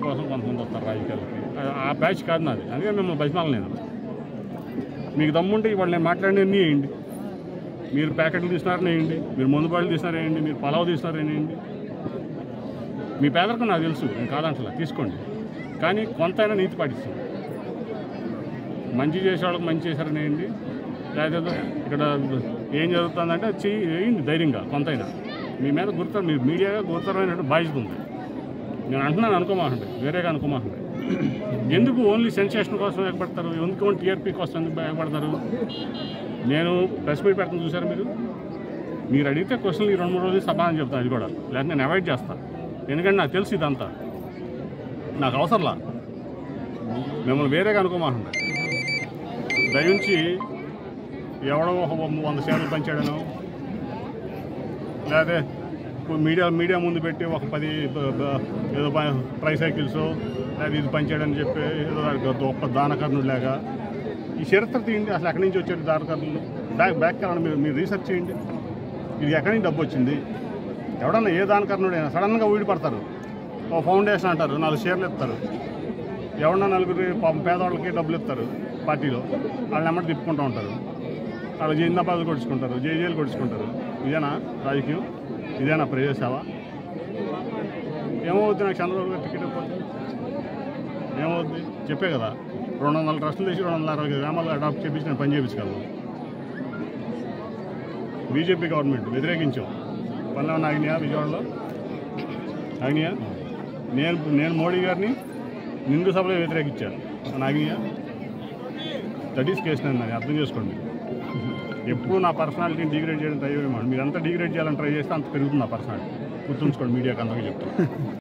కోసం కొంతమంది వస్తారు రాజకీయాలకి ఆ- ఆ బ్యాచ్ కాదు నాది అందుకే మిమ్మల్ని బతిమాలను నేను మీకు దమ్ముంటే ఇవాళ నేను మాట్లాడిన ఎన్ని వేయండి మీరు ప్యాకెట్లు తీసినారని వేయండి మీరు మందు బాటలు తీసినారు వేయండి మీరు పలావ్ తీసినారని వేయండి మీ పేదరికం నాకు తెలుసు నేను కాదంటలా తీసుకోండి కానీ కొంతైనా నీతి పాటిస్తాం మంచి చేసే వాళ్ళకి మంచి చేశారని వేయండి లేకపోతే ఇక్కడ ఏం జరుగుతుందంటే అది చెయ్యి వేయండి ధైర్యంగా కొంతైనా మీ మీద గుర్తు మీ మీడియాగా గుర్తరమైనటువంటి బాధ్యత ఉంది నేను అంటున్నాను అనుకోమాకండి వేరేగా అనుకోమాకండి ఎందుకు ఓన్లీ సెన్సేషన్ కోసం ఎగబడతారు ఎందుకు ఓన్లీ టీఆర్పీ కోసం ఎందుకు ఎగబడతారు నేను ప్రెస్ మీట్ పెడతాను చూసారు మీరు మీరు అడిగితే క్వశ్చన్లు ఈ రెండు మూడు రోజులు సమాధానం చెప్తాను అది కూడా లేకపోతే నేను అవాయిడ్ చేస్తాను ఎందుకంటే నాకు తెలుసు ఇదంతా నాకు అవసరంలా మిమ్మల్ని వేరేగా అనుకోమాకండి దయించి ఎవడో ఒక వంద షేర్లు పంచాడను లేకపోతే మీడియా మీడియా ముందు పెట్టి ఒక పది బ- బ- ఏదో ట్రై సైకిల్స్ లేదా ఇది పంచాడని చెప్పి ఏదో దానికి గొప్ప దానకర్ణుడు లాగా ఈ చరిత్ర తీయండి అసలు ఎక్కడి నుంచి వచ్చాడు దానకర్ణులు బ్యాక్ బ్యాక్ కరండి మీరు మీరు రీసెర్చ్ చేయండి ఇది ఎక్కడి నుంచి డబ్బు వచ్చింది ఎవడన్నా ఏ దానకర్ణుడైనా సడన్గా ఊడిపడతారు ఓ ఫౌండేషన్ అంటారు నాలుగు షేర్లు ఇస్తారు ఎవరన్నా నలుగురు పాపం పేదవాళ్ళకి డబ్బులు ఇస్తారు పార్టీలో వాళ్ళని ఎమ్మటి తిప్పుకుంటూ ఉంటారు వాళ్ళు జిందాబాద్ కొడుచుకుంటారు జేజేలు కొడుచుకుంటారు ఇదేనా రాజకీయం ఇదేనా ప్రజాసేవ ఏమవుద్ది నాకు చంద్రబాబు గారు టికెట్ ఇవ్వకపోతే ఏమవుద్ది చెప్పే కదా రెండు వందల ట్రస్టులు తెచ్చి రెండు వందల అరవై గ్రామాలు అడాప్ట్ చేపించి నేను పని చేయించగలను బీజేపీ గవర్నమెంట్ వ్యతిరేకించాం పనులు ఏమన్నా ఆగినాయా విజయవాడలో ఆగినాయా నేను నేను మోడీ గారిని నిండు సభలో వ్యతిరేకించాను నాగియా దట్ ఈస్ కేసు నేను అర్థం చేసుకోండి ఎప్పుడు నా పర్సనాలిటీని డిగ్రేడ్ చేయడం ట్రై చేయమని మీరు ఎంత డిగ్రేడ్ చేయాలని ట్రై చేస్తే అంత పెరుగుతుంది నా పర్సనాలిటీ గుర్తుంచుకోండి మీడియాకి అందరికీ చెప్తాను